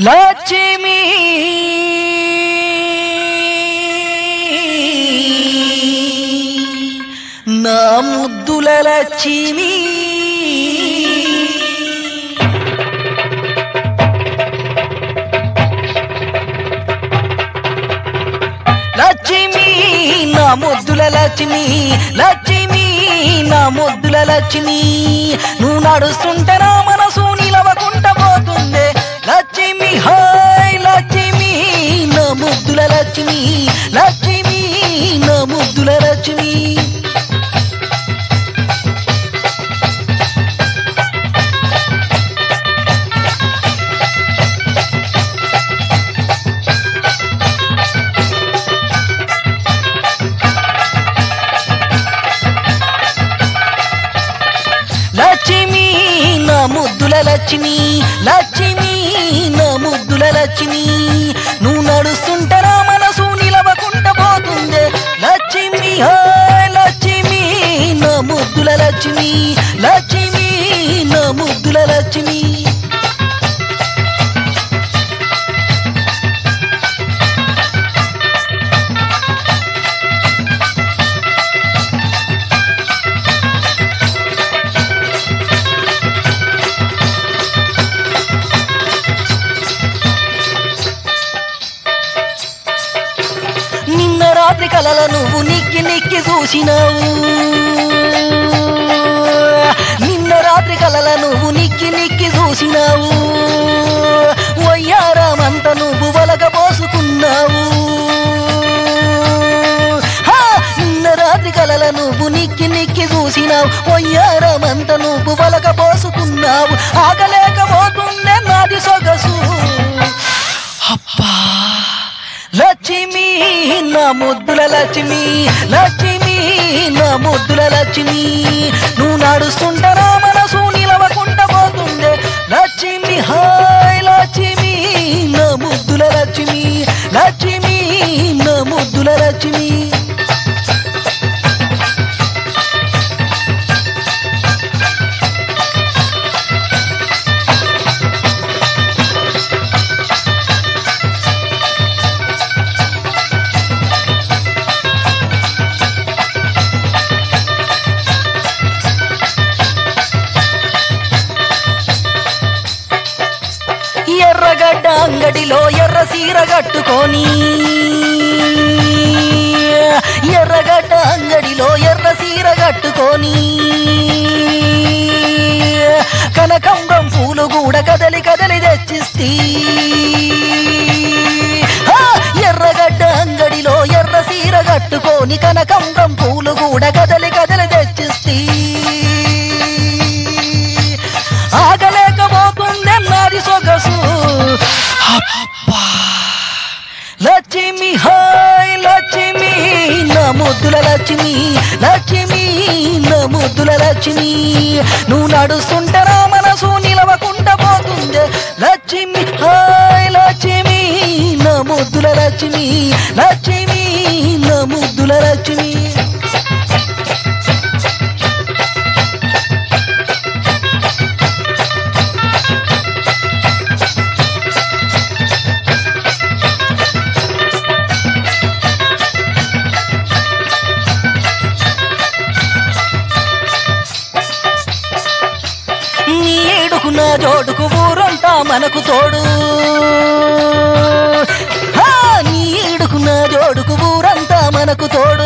లక్ష్మి నా ముద్దుల లక్ష్మి లక్ష్మి నా ముద్దుల లక్ష్మి లక్ష్మి నా ముద్దుల లక్ష్మి నువ్వు నడుస్తుంటే నా మనసు నిలవకుండా పోతుందే లక్ష్మి హాయ్ లక్ష్మి నా ముద్దుల లక్ష్మి లక్ష్మి నా ముద్దుల లక్ష్మి లక్ష్మి నా ముద్దుల లక్ష్మి లక్ష్మి నా ముద్దుల లక్ష్మి నువ్వు నడుస్తుంటే నా మనసు నిలవకుండా పోతుందే లక్ష్మి హాయ్ లక్ష్మి నా ముద్దుల లక్ష్మి లక్ష్మి నా ముద్దుల లక్ష్మి నిన్న రాత్రి కలల నువ్వు నిక్కి నిక్కి చూసినావు నిన్న రాత్రి కలల నువ్వు నిక్కి నిక్కి చూసినావు వయ్యారామంత నువ్వు వలగ పోసుకున్నావు హా! నిన్న రాత్రి కలల నువ్వు నిక్కి నిక్కి చూసినావు వయ్యారామంత నువ్వు వలగ పోసుకున్నావు ఆగలేకపోతుండే నాది సొగసు అబ్బా లక్ష్మి నా ముద్దుల లక్ష్మి లక్ష్మి నా ముద్దుల లక్ష్మి నువ్వు నడుస్తుంటే నా మనసు నిలవకుండా పోతుందే లక్ష్మి హాయ్ లక్ష్మి నా ముద్దుల లక్ష్మి లక్ష్మి నా ముద్దుల లక్ష్మి ఎర్రగడ్డ అంగడిలో ఎర్ర సీర కట్టుకొని ఎర్రగడ్డ అంగడిలో ఎర్ర సీర కట్టుకొని కనకంబం పూలు కూడా కదలి కదలి తెచ్చిస్తి ఆ, ఎర్రగడ్డ అంగడిలో ఎర్ర సీర కట్టుకొని కనకంబం పూలు కూడా కదలి కదలి తెచ్చిస్తి ఆగలేకపోతుందే నాది సొగసు అబ్బా! లక్ష్మి హాయ్ లక్ష్మి నా ముద్దుల లక్ష్మి లక్ష్మి నా ముద్దుల లక్ష్మి నువ్వు నడుస్తుంటే నా మనసు నిలవకుండా పోతుంది లక్ష్మి హాయ్ లక్ష్మి నా ముద్దుల లక్ష్మి లక్ష్మి నా ముద్దుల లక్ష్మి నీ ఏడుకు నా జోడుకు ఊరంతా మనకు తోడు హా, నీ ఏడుకు నా జోడుకు ఊరంతా మనకు తోడు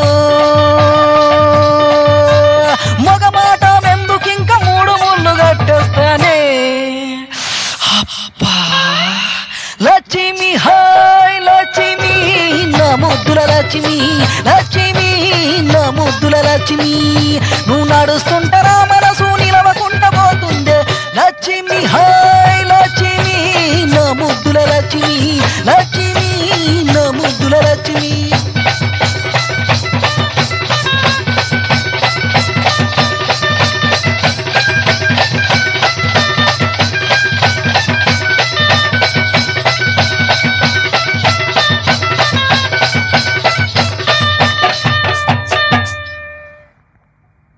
మగ మాట మెందుకింక మూడు ముళ్ళు కట్టేస్తానే అబ్బా! లక్ష్మి హాయ్ లక్ష్మి నా ముద్దుల లక్ష్మి లక్ష్మి నా ముద్దుల లక్ష్మి నువ్వు నడుస్తుంటే నా మనసు నిలవకుండా పోతుందే లక్ష్మి హాయ్ లక్ష్మి నా ముద్దుల లక్ష్మి లక్ష్మి